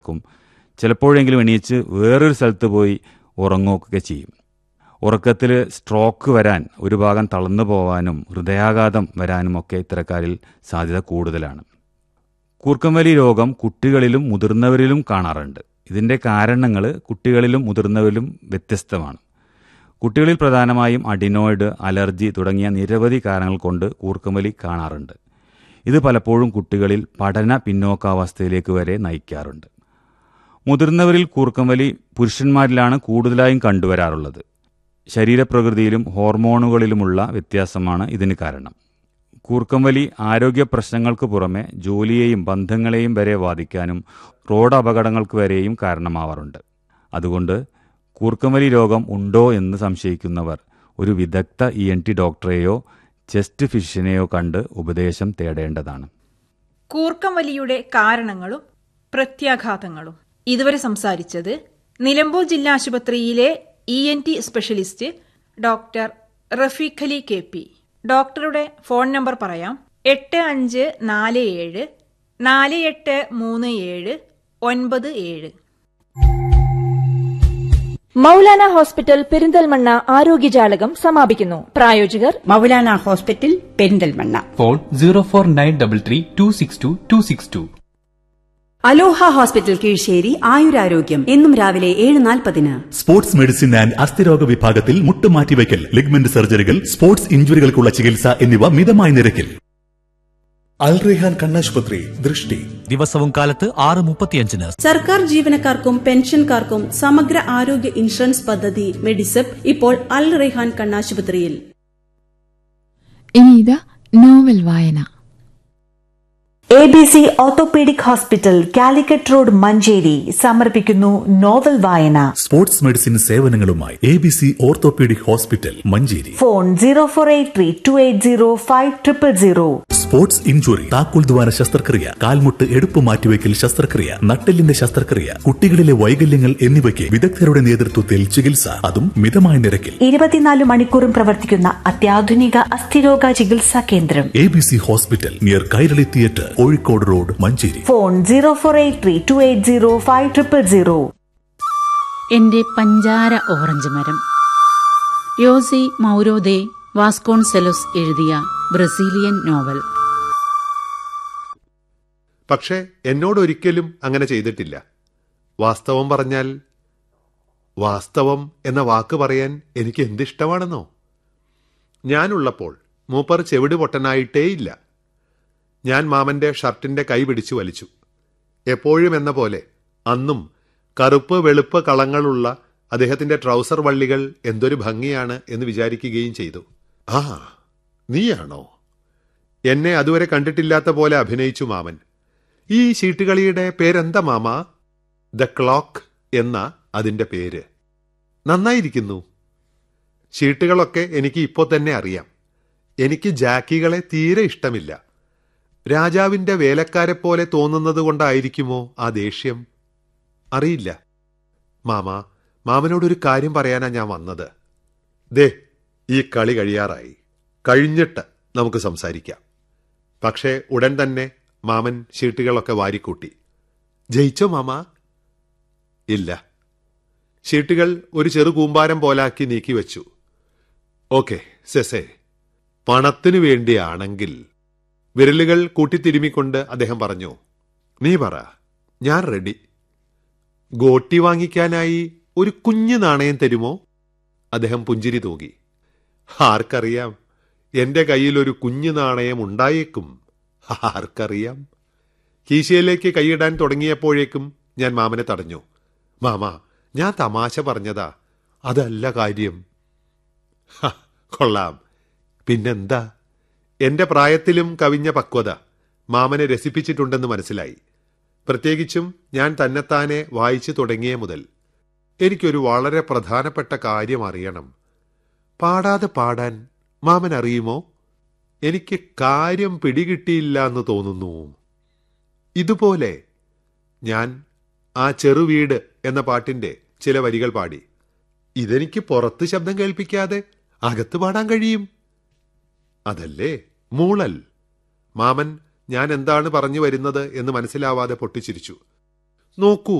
ക്കും ചിലപ്പോഴെങ്കിലും എണീച്ച് വേറൊരു സ്ഥലത്ത് പോയി ഉറങ്ങുകയൊക്കെ ചെയ്യും ഉറക്കത്തിൽ സ്ട്രോക്ക് വരാൻ ഒരു ഭാഗം തളർന്നു പോവാനും ഹൃദയാഘാതം വരാനും ഒക്കെ ഇത്തരക്കാരിൽ സാധ്യത കൂടുതലാണ് കൂർക്കംവലി രോഗം കുട്ടികളിലും മുതിർന്നവരിലും കാണാറുണ്ട് ഇതിൻ്റെ കാരണങ്ങൾ കുട്ടികളിലും മുതിർന്നവരിലും വ്യത്യസ്തമാണ് കുട്ടികളിൽ പ്രധാനമായും അഡിനോയിഡ് അലർജി തുടങ്ങിയ നിരവധി കാരണങ്ങൾ കൊണ്ട് കൂർക്കംവലി കാണാറുണ്ട് ഇത് പലപ്പോഴും കുട്ടികളിൽ പഠന പിന്നോക്കാവസ്ഥയിലേക്ക് വരെ നയിക്കാറുണ്ട് മുതിർന്നവരിൽ കൂർക്കംവലി പുരുഷന്മാരിലാണ് കൂടുതലായും കണ്ടുവരാറുള്ളത് ശരീരപ്രകൃതിയിലും ഹോർമോണുകളിലുമുള്ള വ്യത്യാസമാണ് ഇതിന് കാരണം കൂർക്കംവലി ആരോഗ്യ പ്രശ്നങ്ങൾക്ക് പുറമെ ജോലിയെയും ബന്ധങ്ങളെയും വരെ ബാധിക്കാനും റോഡ് അപകടങ്ങൾക്ക് വരെയും കാരണമാവാറുണ്ട് അതുകൊണ്ട് കൂർക്കംവലി രോഗം ഉണ്ടോ എന്ന് സംശയിക്കുന്നവർ ഒരു വിദഗ്ധ ഇ എൻ ടി ഡോക്ടറെയോ ചെസ്റ്റ് ഫിഷിനെയോ കണ്ട് ഉപദേശം തേടേണ്ടതാണ് കൂർക്കം വലിയുടെ കാരണങ്ങളും പ്രത്യാഘാതങ്ങളും ഇതുവരെ സംസാരിച്ചത് നിലമ്പൂർ ജില്ലാ ആശുപത്രിയിലെ E N T specialist doctor Rafeeq Ali K P ഡോക്ടറുടെ ഫോൺ നമ്പർ പറയാം എട്ട് അഞ്ച് നാല് ഏഴ് നാല് എട്ട് മൂന്ന് ഏഴ് ഒൻപത് ഏഴ് മൗലാന ഹോസ്പിറ്റൽ പെരിന്തൽമണ്ണ ആരോഗ്യജാലകം സമാപിക്കുന്നു പ്രായോജകർ Moulana hospital Perinthalmanna phone zero four nine double three two six two two six two Aloha hospital Kizhissery ആയുരാരോഗ്യം എന്നും രാവിലെ ഏഴ് നാൽപ്പതിന് സ്പോർട്സ് മെഡിസിൻ ആൻഡ് അസ്ഥിരോഗ വിഭാഗത്തിൽ മുട്ടുമാറ്റിവയ്ക്കൽ ലിഗ്മെന്റ് സർജറികൾ സ്പോർട്സ് ഇഞ്ചുറികൾക്കുള്ള ചികിത്സ എന്നിവ മിതമായ നിരക്കിൽ അൽറെഹാൻ കണ്ണാശുപത്രി ദൃഷ്ടി ദിവസവും കാലത്ത് ആറ് മുപ്പത്തിയഞ്ചിന് സർക്കാർ ജീവനക്കാർക്കും പെൻഷൻകാർക്കും സമഗ്ര ആരോഗ്യ ഇൻഷുറൻസ് പദ്ധതി മെഡിസെപ്പ് ഇപ്പോൾ അൽ റെഹാൻ കണ്ണാശുപത്രിയിൽ ഇനി ഇതാ നോവൽ വായന A B C orthopaedic hospital Calicut road Manjeri സമർപ്പിക്കുന്നു നോവൽ വായന സ്പോർട്സ് മെഡിസിൻ സേവനങ്ങളുമായി A B C orthopaedic hospital Manjeri phone zero four eight three two eight zero five triple zero sports injury താക്കോൽ ദ്വാര ശസ്ത്രക്രിയ കാൽമുട്ട് എടുപ്പ് മാറ്റിവെക്കൽ ശസ്ത്രക്രിയ നട്ടെല്ലിന്റെ ശസ്ത്രക്രിയ കുട്ടികളിലെ വൈകല്യങ്ങൾ എന്നിവയ്ക്ക് വിദഗ്ധരുടെ നേതൃത്വത്തിൽ ചികിത്സ അതും മിതമായ നിരക്കിൽ ഇരുപത്തിനാല് മണിക്കൂറും പ്രവർത്തിക്കുന്ന അത്യാധുനിക അസ്ഥിരോഗ ചികിത്സാ കേന്ദ്രം A B C hospital near Kairali theatre Kozhikode road Manjeri phone zero four eight three two eight zero five triple zero എന്റെ പഞ്ചാര ഓറഞ്ച് മരം യോസി മൗരോദെ വാസ്കോൺസെലോസ് എഴുതിയ ബ്രസീലിയൻ നോവൽ പക്ഷേ എന്നോടൊരിക്കലും അങ്ങനെ ചെയ്തിട്ടില്ല വാസ്തവം പറഞ്ഞാൽ വാസ്തവം എന്ന വാക്ക് പറയാൻ എനിക്ക് എന്തിഷ്ടമാണെന്നോ ഞാനുള്ളപ്പോൾ മൂപ്പർ ചെവിട് പൊട്ടനായിട്ടേയില്ല ഞാൻ മാമന്റെ ഷർട്ടിന്റെ കൈ പിടിച്ചു വലിച്ചു എപ്പോഴും എന്ന പോലെ അന്നും കറുപ്പ് വെളുപ്പ് കളങ്ങളുള്ള അദ്ദേഹത്തിന്റെ ട്രൗസർ വള്ളികൾ എന്തൊരു ഭംഗിയാണ് എന്ന് വിചാരിക്കുകയും ചെയ്തു ആ നീയാണോ എന്നെ അതുവരെ കണ്ടിട്ടില്ലാത്ത പോലെ അഭിനയിച്ചു മാമൻ ഈ ചീട്ടുകളിയുടെ പേരെന്താ മാമ ദ ക്ലോക്ക് എന്ന അതിന്റെ പേര് നന്നായിരിക്കുന്നു ചീട്ടുകളൊക്കെ എനിക്ക് ഇപ്പോൾ തന്നെ അറിയാം എനിക്ക് ജാക്കികളെ തീരെ ഇഷ്ടമില്ല രാജാവിന്റെ വേലക്കാരെ പോലെ തോന്നുന്നത് കൊണ്ടായിരിക്കുമോ ആ ദേഷ്യം അറിയില്ല മാമ മാമനോടൊരു കാര്യം പറയാനാ ഞാൻ വന്നത് ദേ ഈ കളി കഴിയാറായി കഴിഞ്ഞിട്ട് നമുക്ക് സംസാരിക്കാം പക്ഷേ ഉടൻ തന്നെ മാമൻ ഷീട്ടുകളൊക്കെ വാരിക്കൂട്ടി ജയിച്ചോ മാമ ഇല്ല ഷീട്ടുകൾ ഒരു ചെറു കൂമ്പാരം പോലാക്കി നീക്കി വെച്ചു ഓക്കെ സെസേ പണത്തിനു വേണ്ടിയാണെങ്കിൽ വിരലുകൾ കൂട്ടിത്തിരുമിക്കൊണ്ട് അദ്ദേഹം പറഞ്ഞു നീ പറ ഞാൻ റെഡി ഗോട്ടി വാങ്ങിക്കാനായി ഒരു കുഞ്ഞു നാണയം തരുമോ അദ്ദേഹം പുഞ്ചിരി തൂകി ആർക്കറിയാം എന്റെ കയ്യിൽ ഒരു കുഞ്ഞു നാണയം ഉണ്ടായേക്കും ആർക്കറിയാം കീശയിലേക്ക് കൈയിടാൻ തുടങ്ങിയപ്പോഴേക്കും ഞാൻ മാമനെ തടഞ്ഞു മാമ ഞാൻ തമാശ പറഞ്ഞതാ അതല്ല കാര്യം കൊള്ളാം പിന്നെന്താ എന്റെ പ്രായത്തിലും കവിഞ്ഞ പക്വത മാമനെ രസിപ്പിച്ചിട്ടുണ്ടെന്ന് മനസ്സിലായി പ്രത്യേകിച്ചും ഞാൻ തന്നെത്താനെ വായിച്ചു തുടങ്ങിയ മുതൽ എനിക്കൊരു വളരെ പ്രധാനപ്പെട്ട കാര്യം അറിയണം പാടാതെ പാടാൻ മാമൻ അറിയുമോ എനിക്ക് കാര്യം പിടികിട്ടിയില്ല എന്ന് തോന്നുന്നു ഇതുപോലെ ഞാൻ ആ ചെറുവീട് എന്ന പാട്ടിന്റെ ചില വരികൾ പാടി ഇതെനിക്ക് പുറത്ത് ശബ്ദം കേൾപ്പിക്കാതെ അകത്ത് പാടാൻ കഴിയും അതല്ലേ മൂളൽ മാമൻ ഞാൻ എന്താണ് പറഞ്ഞു വരുന്നത് എന്ന് മനസ്സിലാവാതെ പൊട്ടിച്ചിരിച്ചു നോക്കൂ